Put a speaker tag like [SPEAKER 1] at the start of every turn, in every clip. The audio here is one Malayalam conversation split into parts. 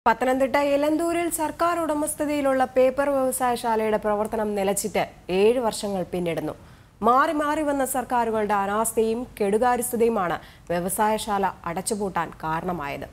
[SPEAKER 1] പത്തനംതിട്ട എലന്തൂരിൽ സർക്കാർ ഉടമസ്ഥതയിലുള്ള പേപ്പർ വ്യവസായശാലയുടെ പ്രവർത്തനം നിലച്ചിട്ട് ഏഴ് വർഷങ്ങൾ പിന്നിടുന്നു മാറി മാറി വന്ന സർക്കാരുകളുടെ അനാസ്ഥയും കെടുകാര്യസ്ഥതയുമാണ് വ്യവസായശാല അടച്ചുപൂട്ടാൻ കാരണമായത്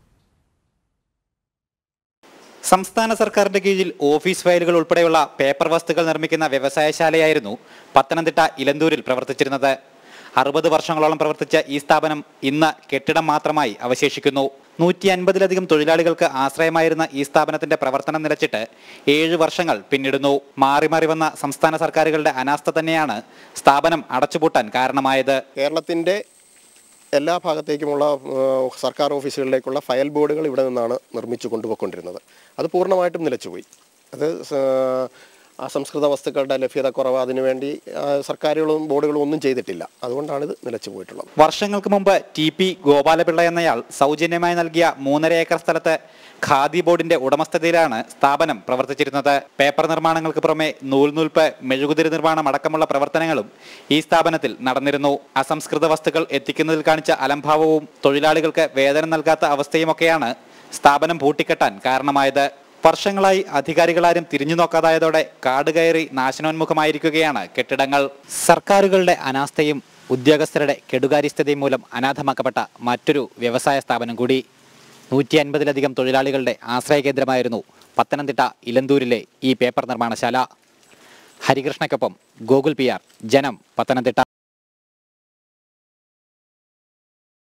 [SPEAKER 2] സംസ്ഥാന സർക്കാരിന്റെ കീഴിൽ ഓഫീസ് ഫയലുകൾ ഉൾപ്പെടെയുള്ള പേപ്പർ വസ്തുക്കൾ നിർമ്മിക്കുന്ന വ്യവസായശാലയായിരുന്നു പത്തനംതിട്ട ഇലന്തൂരിൽ പ്രവർത്തിച്ചിരുന്നത് അറുപത് വർഷങ്ങളോളം പ്രവർത്തിച്ച ഈ സ്ഥാപനം ഇന്ന് കെട്ടിടം മാത്രമായി അവശേഷിക്കുന്നു നൂറ്റി അൻപതിലധികം തൊഴിലാളികൾക്ക് ആശ്രയമായിരുന്ന ഈ സ്ഥാപനത്തിന്റെ പ്രവർത്തനം നിലച്ചിട്ട് ഏഴ് വർഷങ്ങൾ പിന്നിടുന്നു മാറി മാറി വന്ന സംസ്ഥാന സർക്കാരുകളുടെ അനാസ്ഥ തന്നെയാണ് സ്ഥാപനം അടച്ചുപൂട്ടാൻ കാരണമായത്
[SPEAKER 3] കേരളത്തിൻ്റെ എല്ലാ ഭാഗത്തേക്കുമുള്ള ഏഹ്, സർക്കാർ ഓഫീസുകളിലേക്കുള്ള ഫയൽ ബോർഡുകൾ ഇവിടെ നിന്നാണ് നിർമ്മിച്ചു കൊണ്ടുപോയിക്കൊണ്ടിരുന്നത് അത് പൂർണ്ണമായിട്ടും നിലച്ചുപോയി അത് സ- അസംസ്കൃത വസ്തുക്കളുടെ ലഭ്യത കുറവ് അതിനുവേണ്ടി ആ, സർക്കാരുകളും ബോർഡുകളും ഒന്നും ചെയ്തിട്ടില്ല അതുകൊണ്ടാണ് ഇത് നിലച്ചു പോയിട്ടുള്ളത്
[SPEAKER 2] വർഷങ്ങൾക്ക് മുമ്പ് ടി പി ഗോപാലപിള്ള എന്നയാൾ സൗജന്യമായി നൽകിയ മൂന്നര ഏക്കർ സ്ഥലത്ത് ഖാദി ബോർഡിന്റെ ഉടമസ്ഥതയിലാണ് സ്ഥാപനം പ്രവർത്തിച്ചിരുന്നത് പേപ്പർ നിർമ്മാണങ്ങൾക്ക് പുറമെ നൂൽനൂൽപ്പ് മെഴുകുതിരി നിർമ്മാണം അടക്കമുള്ള പ്രവർത്തനങ്ങളും ഈ സ്ഥാപനത്തിൽ നടന്നിരുന്നു അസംസ്കൃത വസ്തുക്കൾ എത്തിക്കുന്നതിൽ കാണിച്ച അലംഭാവവും തൊഴിലാളികൾക്ക് വേതനം നൽകാത്ത അവസ്ഥയുമൊക്കെയാണ് സ്ഥാപനം പൂട്ടിക്കെട്ടാൻ കാരണമായത് വർഷങ്ങളായി അധികാരികളാരും തിരിഞ്ഞു നോക്കാതായതോടെ കാട് കയറി നാശനോന്മുഖമായിരിക്കുകയാണ് കെട്ടിടങ്ങൾ സർക്കാരുകളുടെ അനാസ്ഥയും ഉദ്യോഗസ്ഥരുടെ കെടുകാര്യസ്ഥതയും മൂലം അനാഥമാക്കപ്പെട്ട മറ്റൊരു വ്യവസായ സ്ഥാപനം കൂടി നൂറ്റി അൻപതിലധികം തൊഴിലാളികളുടെ ആശ്രയ കേന്ദ്രമായിരുന്നു പത്തനംതിട്ട ഇലന്തൂരിലെ ഈ പേപ്പർ നിർമ്മാണശാല ഹരികൃഷ്ണയ്ക്കൊപ്പം ഗോകുൽ പി ആർ ജനം പത്തനംതിട്ട